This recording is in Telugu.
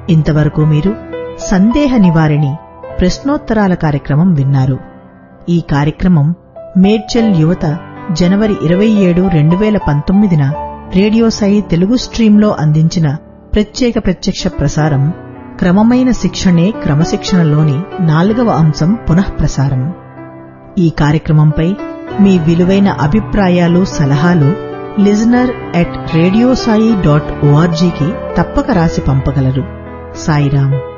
ఇంతవరకు మీరు సందేహ నివారిణి ప్రశ్నోత్తరాల కార్యక్రమం విన్నారు ఈ కార్యక్రమం మేడ్చల్ యువత జనవరి ఇరవై ఏడు రెండు వేల పంతొమ్మిదిన రేడియో సాయి తెలుగు స్ట్రీంలో అందించిన ప్రత్యేక ప్రత్యక్ష ప్రసారం క్రమమైన శిక్షణే క్రమశిక్షణలోని నాలుగవ అంశం పునఃప్రసారం ఈ కార్యక్రమంపై మీ విలువైన అభిప్రాయాలు సలహాలు లిజనర్ అట్ రేడియోసాయి డాట్ ఓఆర్జీకి తప్పక రాసి పంపగలరు సాయిరాం